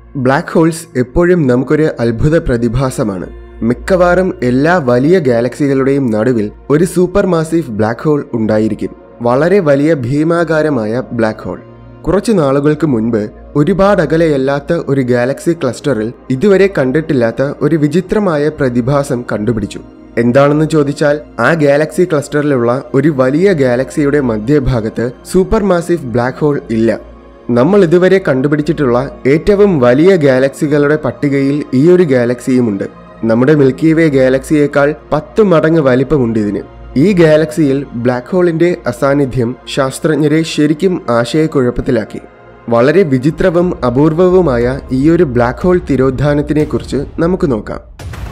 black holes എപ്പോഴും നമുക്കൊരു അത്ഭുത പ്രതിഭാസമാണ് മിക്കവാറും എല്ലാ വലിയ ഗാലക്സികളുടെയും നടുവിൽ ഒരു സൂപ്പർ മാസീവ് ബ്ലാക്ക് ഹോൾ ഉണ്ടായിരിക്കും വളരെ വലിയ ഭീമാകാരമായ ബ്ലാക്ക് ഹോൾ കുറച്ചു നാളുകൾക്ക് മുൻപ് ഒരുപാട് അകലെയല്ലാത്ത ഒരു ഗാലക്സി ക്ലസ്റ്ററിൽ ഇതുവരെ കണ്ടിട്ടില്ലാത്ത ഒരു വിചിത്രമായ പ്രതിഭാസം കണ്ടുപിടിച്ചു എന്താണെന്ന് ചോദിച്ചാൽ ആ ഗാലക്സി ക്ലസ്റ്ററിലുള്ള ഒരു വലിയ ഗാലക്സിയുടെ മധ്യഭാഗത്ത് സൂപ്പർ മാസീവ് ബ്ലാക്ക് ഹോൾ ഇല്ല നമ്മൾ ഇതുവരെ കണ്ടുപിടിച്ചിട്ടുള്ള ഏറ്റവും വലിയ ഗാലക്സികളുടെ പട്ടികയിൽ ഈ ഒരു ഗാലക്സിയുമുണ്ട് നമ്മുടെ മിൽക്കി വേ ഗാലക്സിയേക്കാൾ പത്ത് മടങ്ങ് വലിപ്പമുണ്ട് ഇതിന് ഈ ഗാലക്സിയിൽ ബ്ലാക്ക് ഹോളിന്റെ അസാന്നിധ്യം ശാസ്ത്രജ്ഞരെ ശരിക്കും ആശയക്കുഴപ്പത്തിലാക്കി വളരെ വിചിത്രവും അപൂർവവുമായ ഈ ഒരു ബ്ലാക്ക് ഹോൾ തിരോധാനത്തിനെ കുറിച്ച് നമുക്ക് നോക്കാം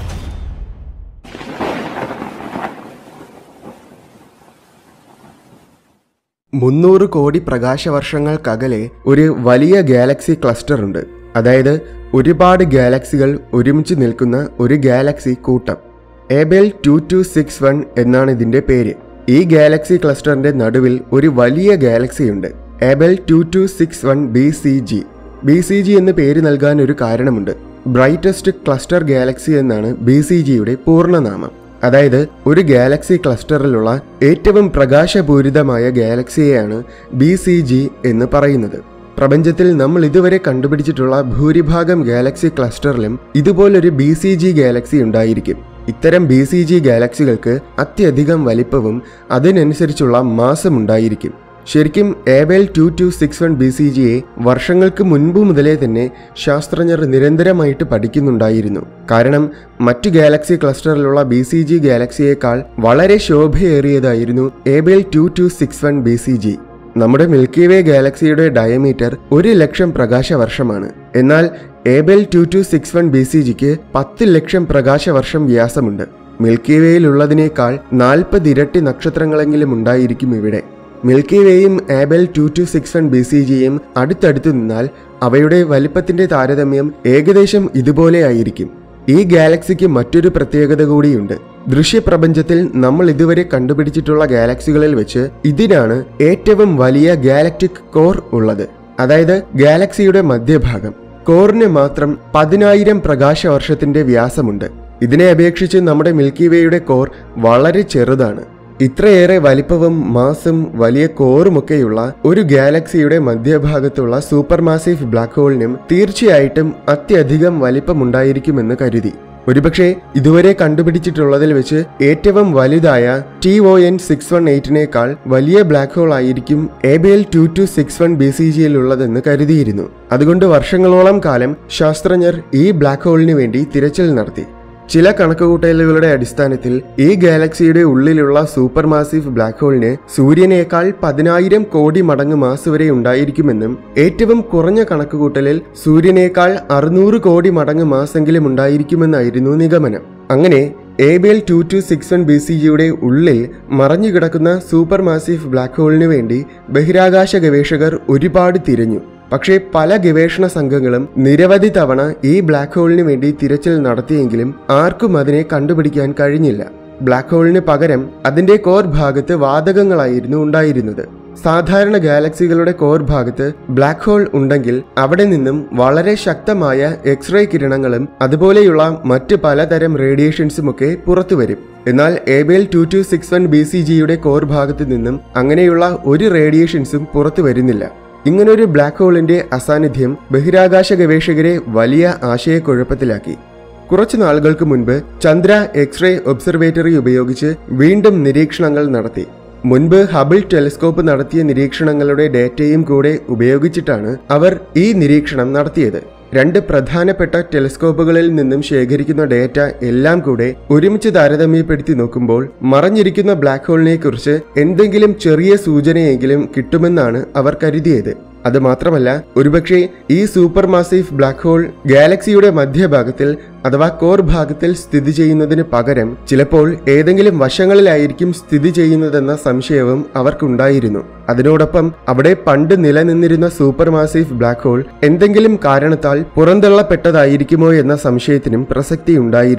മുന്നൂറ് കോടി പ്രകാശവർഷങ്ങൾക്കകലെ ഒരു വലിയ ഗാലക്സി ക്ലസ്റ്റർ ഉണ്ട് അതായത് ഒരുപാട് ഗാലക്സികൾ ഒരുമിച്ച് നിൽക്കുന്ന ഒരു ഗാലക്സി കൂട്ടം Abell two two six one എന്നാണ് ഇതിന്റെ പേര് ഈ ഗാലക്സി ക്ലസ്റ്ററിന്റെ നടുവിൽ ഒരു വലിയ ഗാലക്സിയുണ്ട് Abell two two six one B C G B C G എന്ന് പേര് നൽകാൻ ഒരു കാരണമുണ്ട് ബ്രൈറ്റസ്റ്റ് ക്ലസ്റ്റർ ഗാലക്സി എന്നാണ് ബി സി ജിയുടെ പൂർണ്ണനാമം അതായത് ഒരു ഗാലക്സി ക്ലസ്റ്ററിലുള്ള ഏറ്റവും പ്രകാശപൂരിതമായ ഗാലക്സിയെയാണ് ബി സി ജി എന്ന് പറയുന്നത് പ്രപഞ്ചത്തിൽ നമ്മൾ ഇതുവരെ കണ്ടുപിടിച്ചിട്ടുള്ള ഭൂരിഭാഗം ഗാലക്സി ക്ലസ്റ്ററിലും ഇതുപോലൊരു ബി സി ജി ഗാലക്സി ഉണ്ടായിരിക്കും ഇത്തരം ബി സി ജി ഗാലക്സികൾക്ക് അത്യധികം വലിപ്പവും അതിനനുസരിച്ചുള്ള മാസം ഉണ്ടായിരിക്കും ശരിക്കും Abell two two six one B C ജിയെ വർഷങ്ങൾക്ക് മുൻപ് മുതലേ തന്നെ ശാസ്ത്രജ്ഞർ നിരന്തരമായിട്ട് പഠിക്കുന്നുണ്ടായിരുന്നു കാരണം മറ്റു ഗാലക്സി ക്ലസ്റ്ററിലുള്ള ബി സി ജി ഗാലക്സിയേക്കാൾ വളരെ ശോഭയേറിയതായിരുന്നു Abell two two six one B C G നമ്മുടെ മിൽക്കി വേ ഗാലക്സിയുടെ ഡയമീറ്റർ ഒരു ലക്ഷം പ്രകാശവർഷമാണ് എന്നാൽ Abell two two six one B C ജിക്ക് പത്ത് ലക്ഷം പ്രകാശവർഷം വ്യാസമുണ്ട് മിൽക്കി വേയിലുള്ളതിനേക്കാൾ നാൽപ്പത് ഇരട്ടി നക്ഷത്രങ്ങളെങ്കിലും ഉണ്ടായിരിക്കും ഇവിടെ മിൽക്കി വേയും Abell two two six one B C ജിയും അടുത്തടുത്ത് നിന്നാൽ അവയുടെ വലിപ്പത്തിന്റെ താരതമ്യം ഏകദേശം ഇതുപോലെ ആയിരിക്കും ഈ ഗാലക്സിക്ക് മറ്റൊരു പ്രത്യേകത കൂടിയുണ്ട് ദൃശ്യപ്രപഞ്ചത്തിൽ നമ്മൾ ഇതുവരെ കണ്ടുപിടിച്ചിട്ടുള്ള ഗാലക്സികളിൽ വെച്ച് ഇതിനാണ് ഏറ്റവും വലിയ ഗാലക്റ്റിക് കോർ ഉള്ളത് അതായത് ഗാലക്സിയുടെ മധ്യഭാഗം കോറിന് മാത്രം പതിനായിരം പ്രകാശവർഷത്തിന്റെ വ്യാസമുണ്ട് ഇതിനെ അപേക്ഷിച്ച് നമ്മുടെ മിൽക്കി വേയുടെ കോർ വളരെ ചെറുതാണ് ഇത്രയേറെ വലിപ്പവും മാസും വലിയ കോറുമൊക്കെയുള്ള ഒരു ഗാലക്സിയുടെ മധ്യഭാഗത്തുള്ള സൂപ്പർ മാസീവ് ബ്ലാക്ക് ഹോളിനും തീർച്ചയായിട്ടും അത്യധികം വലിപ്പമുണ്ടായിരിക്കുമെന്ന് കരുതി ഒരുപക്ഷെ ഇതുവരെ കണ്ടുപിടിച്ചിട്ടുള്ളതിൽ വെച്ച് ഏറ്റവും വലുതായ T O N six one എയ്റ്റിനേക്കാൾ വലിയ ബ്ലാക്ക് ഹോൾ ആയിരിക്കും Abell two two six one B C ജിയിലുള്ളതെന്ന് കരുതിയിരുന്നു അതുകൊണ്ട് വർഷങ്ങളോളം കാലം ശാസ്ത്രജ്ഞർ ഈ ബ്ലാക്ക് ഹോളിന് വേണ്ടി തിരച്ചിൽ നടത്തി ചില കണക്കുകൂട്ടലുകളുടെ അടിസ്ഥാനത്തിൽ ഈ ഗാലക്സിയുടെ ഉള്ളിലുള്ള സൂപ്പർ മാസീവ് ബ്ലാക്ക് ഹോളിന് സൂര്യനേക്കാൾ പതിനായിരം കോടി മടങ്ങ് മാസ് വരെ ഉണ്ടായിരിക്കുമെന്നും ഏറ്റവും കുറഞ്ഞ കണക്കുകൂട്ടലിൽ സൂര്യനേക്കാൾ അറുന്നൂറ് കോടി മടങ്ങ് മാസെങ്കിലും ഉണ്ടായിരിക്കുമെന്നായിരുന്നു നിഗമനം അങ്ങനെ Abell two two six one B C ജിയുടെ ഉള്ളിൽ മറഞ്ഞു കിടക്കുന്ന സൂപ്പർ മാസീവ് ബ്ലാക്ക് ഹോളിന് വേണ്ടി ബഹിരാകാശ ഗവേഷകർ ഒരുപാട് തിരഞ്ഞു പക്ഷേ പല ഗവേഷണ സംഘങ്ങളും നിരവധി തവണ ഈ ബ്ലാക്ക് ഹോളിന് വേണ്ടി തിരച്ചിൽ നടത്തിയെങ്കിലും ആർക്കും അതിനെ കണ്ടുപിടിക്കാൻ കഴിഞ്ഞില്ല ബ്ലാക്ക് ഹോളിന് പകരം അതിന്റെ കോർ ഭാഗത്ത് വാതകങ്ങളായിരുന്നു ഉണ്ടായിരുന്നത് സാധാരണ ഗാലക്സികളുടെ കോർ ഭാഗത്ത് ബ്ലാക്ക് ഹോൾ ഉണ്ടെങ്കിൽ അവിടെ നിന്നും വളരെ ശക്തമായ എക്സ്റേ കിരണങ്ങളും അതുപോലെയുള്ള മറ്റ് പലതരം റേഡിയേഷൻസും ഒക്കെ പുറത്തു വരും എന്നാൽ Abell two two six one B C ജിയുടെ കോർ ഭാഗത്ത് നിന്നും അങ്ങനെയുള്ള ഒരു റേഡിയേഷൻസും പുറത്തു വരുന്നില്ല ഇങ്ങനൊരു ബ്ലാക്ക് ഹോളിന്റെ അസാന്നിധ്യം ബഹിരാകാശ ഗവേഷകരെ വലിയ ആശയക്കുഴപ്പത്തിലാക്കി കുറച്ചു നാളുകൾക്ക് മുൻപ് ചന്ദ്ര എക്സ്റേ ഒബ്സർവേറ്ററി ഉപയോഗിച്ച് വീണ്ടും നിരീക്ഷണങ്ങൾ നടത്തി മുൻപ് ഹബിൾ ടെലിസ്കോപ്പ് നടത്തിയ നിരീക്ഷണങ്ങളുടെ ഡേറ്റയും കൂടെ ഉപയോഗിച്ചിട്ടാണ് അവർ ഈ നിരീക്ഷണം നടത്തിയത് രണ്ട് പ്രധാനപ്പെട്ട ടെലിസ്കോപ്പുകളിൽ നിന്നും ശേഖരിക്കുന്ന ഡേറ്റ എല്ലാം കൂടെ ഒരുമിച്ച് താരതമ്യപ്പെടുത്തി നോക്കുമ്പോൾ മറഞ്ഞിരിക്കുന്ന ബ്ലാക്ക് ഹോളിനെ കുറിച്ച് എന്തെങ്കിലും ചെറിയ സൂചനയെങ്കിലും കിട്ടുമെന്നാണ് അവർ കരുതിയത് അത് മാത്രമല്ല ഒരുപക്ഷെ ഈ സൂപ്പർ മാസീവ് ബ്ലാക്ക് ഹോൾ ഗാലക്സിയുടെ മധ്യഭാഗത്തിൽ അഥവാ കോർ ഭാഗത്തിൽ സ്ഥിതി ചെയ്യുന്നതിന് പകരം ചിലപ്പോൾ ഏതെങ്കിലും വശങ്ങളിലായിരിക്കും സ്ഥിതി ചെയ്യുന്നതെന്ന സംശയവും അവർക്കുണ്ടായിരുന്നു അതിനോടൊപ്പം അവിടെ പണ്ട് നിലനിന്നിരുന്ന സൂപ്പർ മാസീവ് ബ്ലാക്ക് ഹോൾ എന്തെങ്കിലും കാരണത്താൽ പുറന്തള്ളപ്പെട്ടതായിരിക്കുമോ എന്ന സംശയത്തിനും പ്രസക്തി ഉണ്ടായിരുന്നു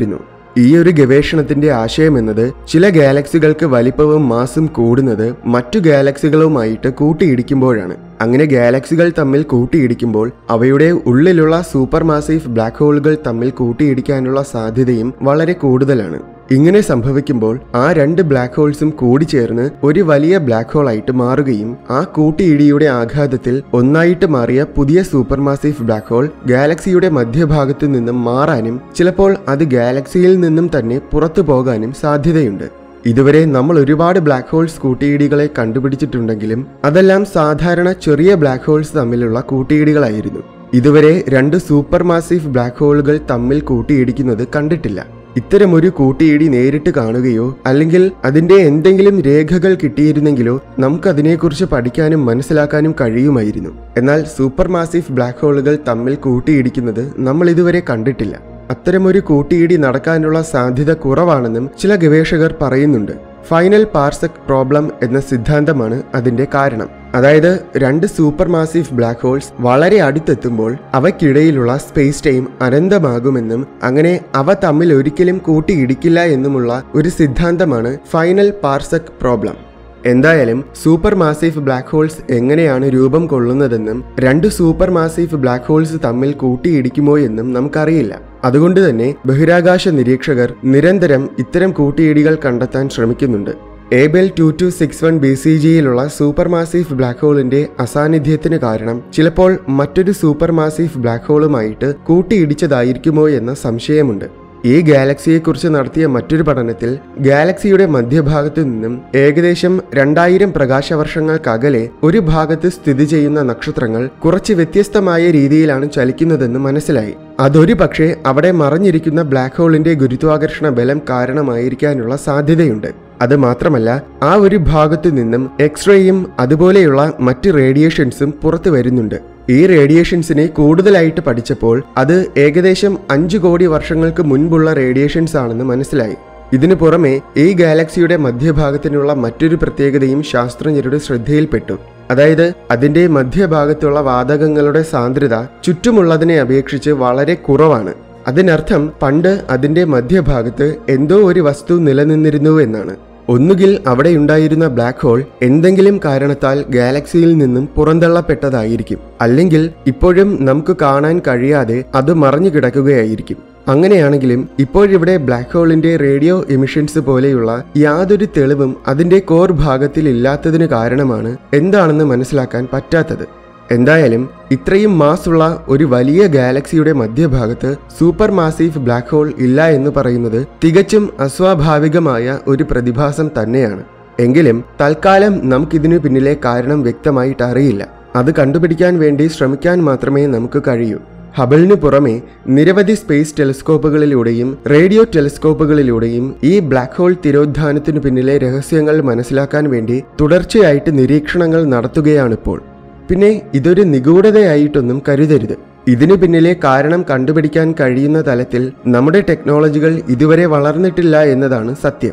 ഈ ഒരു ഗവേഷണത്തിന്റെ ആശയം എന്നത് ചില ഗാലക്സികൾക്ക് വലിപ്പവും മാസും കൂടുന്നത് മറ്റു ഗാലക്സികളുമായിട്ട് കൂട്ടിയിടിക്കുമ്പോഴാണ് അങ്ങനെ ഗാലക്സികൾ തമ്മിൽ കൂട്ടിയിടിക്കുമ്പോൾ അവയുടെ ഉള്ളിലുള്ള സൂപ്പർ മാസീവ് ബ്ലാക്ക് ഹോളുകൾ തമ്മിൽ കൂട്ടിയിടിക്കാനുള്ള സാധ്യതയും വളരെ കൂടുതലാണ് ഇങ്ങനെ സംഭവിക്കുമ്പോൾ ആ രണ്ട് ബ്ലാക്ക് ഹോൾസും കൂടിച്ചേർന്ന് ഒരു വലിയ ബ്ലാക്ക് ഹോൾ ആയിട്ട് മാറുകയും ആ കൂട്ടിയിടിയുടെ ആഘാതത്തിൽ ഒന്നായിട്ട് മാറിയ പുതിയ സൂപ്പർ മാസീവ് ബ്ലാക്ക് ഹോൾ ഗാലക്സിയുടെ മധ്യഭാഗത്തു നിന്നും മാറാനും ചിലപ്പോൾ അത് ഗാലക്സിയിൽ നിന്നും തന്നെ പുറത്തു പോകാനും സാധ്യതയുണ്ട് ഇതുവരെ നമ്മൾ ഒരുപാട് ബ്ലാക്ക് ഹോൾസ് കൂട്ടിയിടികളെ കണ്ടുപിടിച്ചിട്ടുണ്ടെങ്കിലും അതെല്ലാം സാധാരണ ചെറിയ ബ്ലാക്ക് ഹോൾസ് തമ്മിലുള്ള കൂട്ടിയിടികളായിരുന്നു ഇതുവരെ രണ്ട് സൂപ്പർ മാസീവ് ബ്ലാക്ക് ഹോളുകൾ തമ്മിൽ കൂട്ടിയിടിക്കുന്നത് കണ്ടിട്ടില്ല ഇത്തരമൊരു കൂട്ടിയിടി നേരിട്ട് കാണുകയോ അല്ലെങ്കിൽ അതിന്റെ എന്തെങ്കിലും രേഖകൾ കിട്ടിയിരുന്നെങ്കിലോ നമുക്കതിനെക്കുറിച്ച് പഠിക്കാനും മനസ്സിലാക്കാനും കഴിയുമായിരുന്നു എന്നാൽ സൂപ്പർ മാസീവ് ബ്ലാക്ക് ഹോളുകൾ തമ്മിൽ കൂട്ടിയിടിക്കുന്നത് നമ്മൾ ഇതുവരെ കണ്ടിട്ടില്ല അത്തരമൊരു കൂട്ടിയിടി നടക്കാനുള്ള സാധ്യത കുറവാണെന്നും ചില ഗവേഷകർ പറയുന്നുണ്ട് ഫൈനൽ പാർസക് പ്രോബ്ലം എന്ന സിദ്ധാന്തമാണ് അതിന്റെ കാരണം അതായത് രണ്ട് സൂപ്പർ മാസീവ് ബ്ലാക്ക് ഹോൾസ് വളരെ അടുത്തെത്തുമ്പോൾ അവയ്ക്കിടയിലുള്ള സ്പേസ് ടൈം അനന്തമാകുമെന്നും അങ്ങനെ അവ തമ്മിൽ ഒരിക്കലും കൂട്ടിയിടിക്കില്ല എന്നുമുള്ള ഒരു സിദ്ധാന്തമാണ് ഫൈനൽ പാർസക് പ്രോബ്ലം എന്തായാലും സൂപ്പർ മാസീവ് ബ്ലാക്ക് ഹോൾസ് എങ്ങനെയാണ് രൂപം കൊള്ളുന്നതെന്നും രണ്ട് സൂപ്പർ മാസീവ് ബ്ലാക്ക് ഹോൾസ് തമ്മിൽ കൂട്ടിയിടിക്കുമോ എന്നും നമുക്കറിയില്ല അതുകൊണ്ട് തന്നെ ബഹിരാകാശ നിരീക്ഷകർ നിരന്തരം ഇത്തരം കൂട്ടിയിടികൾ കണ്ടെത്താൻ ശ്രമിക്കുന്നുണ്ട് Abell two two six one B C ജിയിലുള്ള സൂപ്പർ മാസീവ് ബ്ലാക്ക് ഹോളിന്റെ അസാന്നിധ്യത്തിന് കാരണം ചിലപ്പോൾ മറ്റൊരു സൂപ്പർ മാസീവ് ബ്ലാക്ക് ഹോളുമായിട്ട് കൂട്ടിയിടിച്ചതായിരിക്കുമോ എന്ന സംശയമുണ്ട് ഈ ഗാലക്സിയെക്കുറിച്ച് നടത്തിയ മറ്റൊരു പഠനത്തിൽ ഗാലക്സിയുടെ മധ്യഭാഗത്തു നിന്നും ഏകദേശം രണ്ടായിരം പ്രകാശവർഷങ്ങൾക്കകലെ ഒരു ഭാഗത്ത് സ്ഥിതി ചെയ്യുന്ന നക്ഷത്രങ്ങൾ കുറച്ച് വ്യത്യസ്തമായ രീതിയിലാണ് ചലിക്കുന്നതെന്ന് മനസ്സിലായി അതൊരു പക്ഷേ അവിടെ മറഞ്ഞിരിക്കുന്ന ബ്ലാക്ക് ഹോളിന്റെ ഗുരുത്വാകർഷണ ബലം കാരണമായിരിക്കാനുള്ള സാധ്യതയുണ്ട് അത് മാത്രമല്ല ആ ഒരു ഭാഗത്തു നിന്നും എക്സ്റേയും അതുപോലെയുള്ള മറ്റ് റേഡിയേഷൻസും പുറത്തു വരുന്നുണ്ട് ഈ റേഡിയേഷൻസിനെ കൂടുതലായിട്ട് പഠിച്ചപ്പോൾ അത് ഏകദേശം അഞ്ചു കോടി വർഷങ്ങൾക്ക് മുൻപുള്ള റേഡിയേഷൻസ് ആണെന്ന് മനസ്സിലായി ഇതിനു പുറമെ ഈ ഗാലക്സിയുടെ മധ്യഭാഗത്തിനുള്ള മറ്റൊരു പ്രത്യേകതയും ശാസ്ത്രജ്ഞരുടെ ശ്രദ്ധയിൽപ്പെട്ടു അതായത് അതിന്റെ മധ്യഭാഗത്തുള്ള വാതകങ്ങളുടെ സാന്ദ്രത ചുറ്റുമുള്ളതിനെ അപേക്ഷിച്ച് വളരെ കുറവാണ് അതിനർത്ഥം പണ്ട് അതിന്റെ മധ്യഭാഗത്ത് എന്തോ ഒരു വസ്തു നിലനിന്നിരുന്നു എന്നാണ് ഒന്നുകിൽ അവിടെയുണ്ടായിരുന്ന ബ്ലാക്ക് ഹോൾ എന്തെങ്കിലും കാരണത്താൽ ഗാലക്സിയിൽ നിന്നും പുറന്തള്ളപ്പെട്ടതായിരിക്കും അല്ലെങ്കിൽ ഇപ്പോഴും നമുക്ക് കാണാൻ കഴിയാതെ അത് മറഞ്ഞു കിടക്കുകയായിരിക്കും അങ്ങനെയാണെങ്കിലും ഇപ്പോഴിവിടെ ബ്ലാക്ക് ഹോളിന്റെ റേഡിയോ എമിഷൻസ് പോലെയുള്ള യാതൊരു തെളിവും അതിന്റെ കോർ ഭാഗത്തിൽ ഇല്ലാത്തതിന് കാരണമാണ് എന്താണെന്ന് മനസ്സിലാക്കാൻ പറ്റാത്തത് എന്തായാലും ഇത്രയും മാസുള്ള ഒരു വലിയ ഗാലക്സിയുടെ മധ്യഭാഗത്ത് സൂപ്പർ മാസീവ് ബ്ലാക്ക് ഹോൾ ഇല്ല എന്ന് പറയുന്നത് തികച്ചും അസ്വാഭാവികമായ ഒരു പ്രതിഭാസം തന്നെയാണ് എങ്കിലും തൽക്കാലം നമുക്കിതിനു പിന്നിലെ കാരണം വ്യക്തമായിട്ട് അറിയില്ല അത് കണ്ടുപിടിക്കാൻ വേണ്ടി ശ്രമിക്കാൻ മാത്രമേ നമുക്ക് കഴിയൂ ഹബിളിന് പുറമെ നിരവധി സ്പേസ് ടെലിസ്കോപ്പുകളിലൂടെയും റേഡിയോ ടെലിസ്കോപ്പുകളിലൂടെയും ഈ ബ്ലാക്ക് ഹോൾ തിരോധാനത്തിനു പിന്നിലെ രഹസ്യങ്ങൾ മനസ്സിലാക്കാൻ വേണ്ടി തുടർച്ചയായിട്ട് നിരീക്ഷണങ്ങൾ നടത്തുകയാണിപ്പോൾ പിന്നെ ഇതൊരു നിഗൂഢതയായിട്ടൊന്നും കരുതരുത് ഇതിനു പിന്നിലെ കാരണം കണ്ടുപിടിക്കാൻ കഴിയുന്ന തലത്തിൽ നമ്മുടെ ടെക്നോളജികൾ ഇതുവരെ വളർന്നിട്ടില്ല എന്നതാണ് സത്യം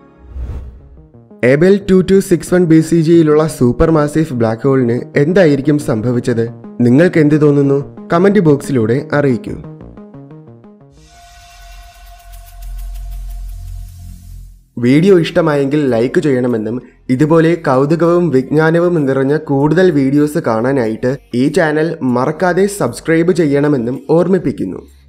Abell two two six one B C ജിയിലുള്ള സൂപ്പർ മാസീവ് ബ്ലാക്ക് ഹോളിന് എന്തായിരിക്കും സംഭവിച്ചത് നിങ്ങൾക്ക് എന്ത് തോന്നുന്നു കമന്റ് ബോക്സിലൂടെ അറിയിക്കൂ വീഡിയോ ഇഷ്ടമായെങ്കിൽ ലൈക്ക് ചെയ്യണമെന്നും ഇതുപോലെ കൗതുകവും വിജ്ഞാനവും നിറഞ്ഞ കൂടുതൽ വീഡിയോസ് കാണാനായിട്ട് ഈ ചാനൽ മറക്കാതെ സബ്സ്ക്രൈബ് ചെയ്യണമെന്നും ഓർമ്മിപ്പിക്കുന്നു